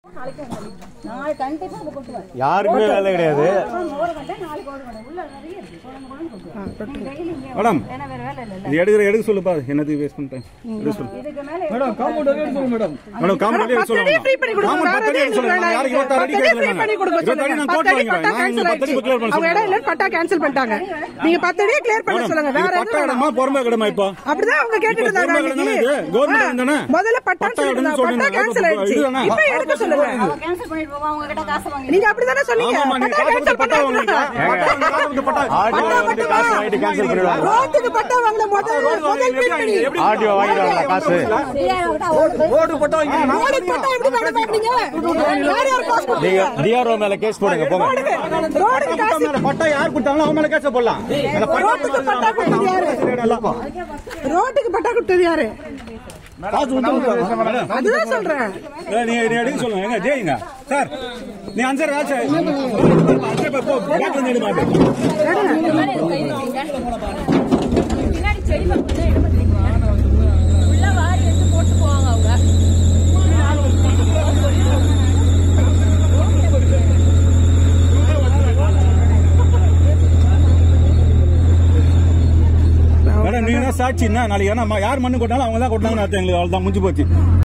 நாளை கண்டிப்பா நம்ம கொட்டுவார் யாருக்குமே வேலை கிடையாது ஒரு கண்டை நாளைக்கு ஒரு கண்டை உள்ள நிறைய இருக்கு குழம்பு குழம்பு கொட்டுவார் டெய்லி இங்கே மேடம் ஏன்னா வேற வேலை இல்லைல்ல இது எடுக்கிற எடுக்க சொல்லுப்பா என்னது வேஸ்ட் பண்ணிட்டேன் எடுக்க சொல்லு இதுக்கு மேல மேடம் காம்பவுண்ட் மேடம் காம்பவுண்ட் எடுக்க சொல்லுங்க ஃப்ரீ பண்ணி கொடுங்க காம்பவுண்ட் வேற பத்தடி எடுக்க எதுவும் சொல்லுங்க வேணாம். யாரும் இருபத்தாறு அடி பத்தடி ஃப்ரீ கேட்கல பண்ணி கொடுக்க இருபத்தாறு சொல்லுங்க நான் கோட் பத்தடி பட்டா வாங்கிக்கிறேன் நான் கேன்சல் பத்தடி ஆயிடுச்சு கிளியர் பண்ண அவங்க இடம் சொல்லுங்க இல்ல பட்டா கேன்சல் பண்ணிட்டாங்க நீங்க பத்தடியே கிளியர் பண்ண சொல்லுங்க வேற இது எதுவும் பட்டா வேணாம். இடமா பொறுமை கிடமா இப்போ அப்படிதான் அவங்க கேட்டுட்டு இப்போ இருந்தாங்க government அன்னைக்கு. தானே இது? government ஆ, தானே? முதல்ல பட்டா பட்டா சொல்லிட்டு இடம்னு இருந்தாங்க. பட்டா சொல்றீங்க. கேன்சல் அப்ப ஆயிடுச்சு இதுதானே? இப்ப எடுக்க சொல்லுங்க அவன் கேன்சல் பண்ணிட்டு போவா அவங்க கிட்ட காசு வாங்கி நீங்க அப்படிதானே சொன்னீங்க ஆமாமா நீங்க பட்டா காசு கொடுத்து கேன்சல் பட்டா வாங்குறீங்க பண்ணாங்க பட்டா வாங்குறது பட்டா ஆடியோ வந்து காசு வாங்கிட்டு கேன்சல் பண்ணிடுவாங்க ரோட்டுக்கு பட்டா வாங்கின முதல் முதல் ஃப்ரீ பண்ணி ஆடியோ வாங்கிடுவாங்க காசு ரோடு பட்டா வாங்கி ரோடுக்கு பட்டா எப்படி பண்ண பாக்குறீங்க யார் யார் காசு நீங்க கொடுத்தீங்க டிஆர்ஓ மேல கேஸ் போடுங்க போங்க ரோடுக்கு ரோடுக்கு காசு பட்டா யார் கொடுத்தாங்களோ அவங்க மேல கேச போடலாம் ரோட்டுக்கு பட்டா கொடுத்தது யாரு ரோட்டுக்கு பட்டா கொடுத்தது யாரு காசு கொடுத்து மேடம் அதுதான் சொல்றேன் ஏய், நீ நீ எடுக்க சொல்லுங்க எங்க ஜெயிங்க சார் நீ அன்சர் ராஜ் அன்சர் போ பேக்ல இருந்து எடு பாத்து பின்னாடி செடி பக்கம் தான் எடுப்பீங்க உள்ள வாரி எடுத்து போட்டு போவாங்க அவங்க மேடம் நீங்க தான் சாட்சி என்ன நாளைக்கு ஏன்னா யார் மண்ணு கொட்டாலும் அவங்க தான் கொட்டாங்கன்னு அர்த்தம் எங்களுக்கு அவ்வளவுதான் முடிஞ்சு போச்சு